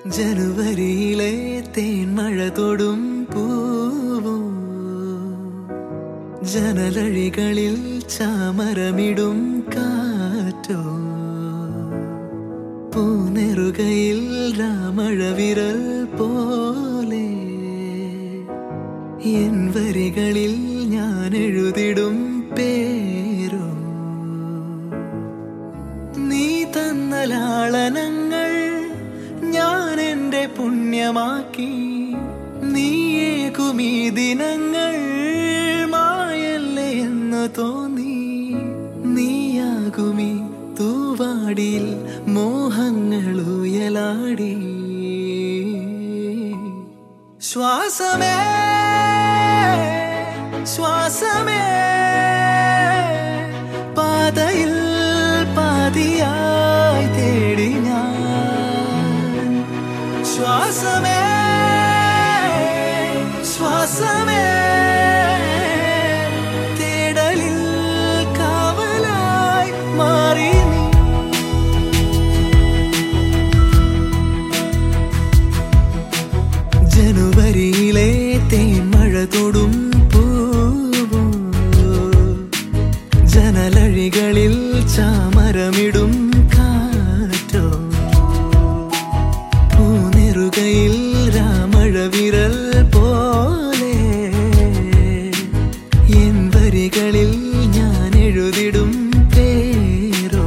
ജനുവരിയിലെ തേൻമഴ തൊടും പൂവോ ജനലഴികളിൽ ചാമരമിടും കാറ്റോ പൂനെറുകയിൽ രാമഴവിരൽ പോലെ എൻ വരികളിൽ ഞാൻ എഴുതിടും പേരോ നീ തന്ന ലാളനങ്ങൾ ഞാൻ എന്റെ പുണ്യമാക്കി നീയേകുമീ ദിനങ്ങൾ മായല്ലേ എന്ന് തോന്നി നീയാകുമീ തൂവാടിയിൽ മോഹങ്ങൾ ഉയലാടി ശ്വാസമേ ശ്വാസമേ പാതയിൽ പാതിയായി തേടി ഞാൻ ശ്വാസമേ ശ്വാസമേ തേടലിൽ കാവലായി മാറി നീ ജനുവരിയിലെ തേൻമഴ തൊടും പൂവോ ജനലഴികളിൽ ചാമരമിടും കാറ്റോ പൂനെറുകയിൽ രാമഴവിരൽ പോലെ എൻ വരികളിൽ ഞാൻ എഴുതിടും പേരോ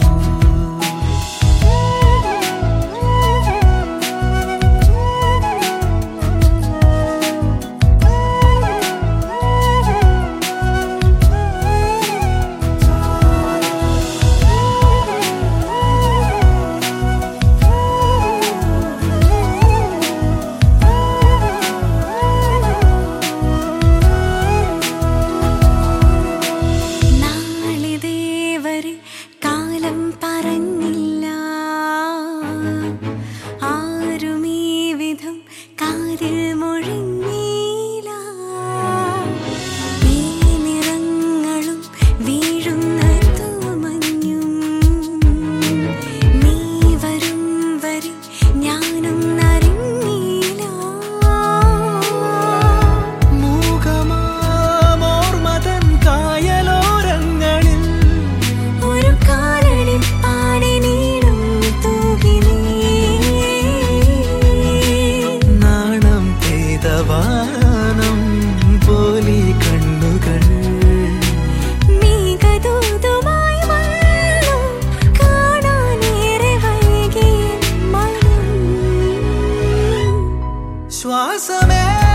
നാളിതേവരെ കാലം പറഞ്ഞില്ല ആരും ഈ വിധം കാതിൽ മൊഴിഞ്ഞീല ഈ നിറങ്ങളും വീഴുന്ന തൂമഞ്ഞും നീ വരും വരെ ഞാനും അറിഞ്ഞീല മൂകമാമോർമതൻ കായലോരങ്ങളിൽ ഒരു കാലടി പാടി നീടും തൂകിലേ നാണം പെയ്തവാനം പോലി കണ്ണുകൾ മേഘദൂതുമായി വന്നു കാണാനേറെ വൈകി മനം ശ്വാസമേ